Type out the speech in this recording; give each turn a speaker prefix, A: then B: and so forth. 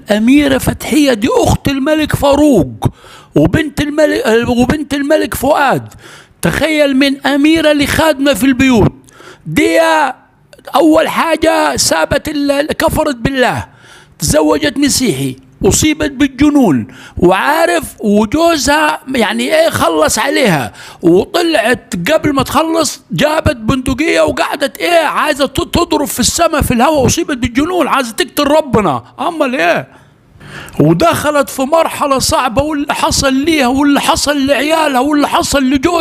A: الأميرة فتحية دي أخت الملك فاروق وبنت الملك وبنت الملك فؤاد تخيل من أميرة لخادمة في البيوت دي أول حاجة سابت ال- كفرت بالله تزوجت مسيحي أصيبت بالجنون وعارف وجوزها يعني إيه خلص عليها وطلعت قبل ما تخلص جابت بندقية وقعدت إيه عايزة ت- تضرب في السماء في الهواء أصيبت بالجنون عايزة تقتل ربنا أمال إيه ودخلت في مرحلة صعبة واللي حصل ليها واللي حصل لعيالها واللي حصل لجوزها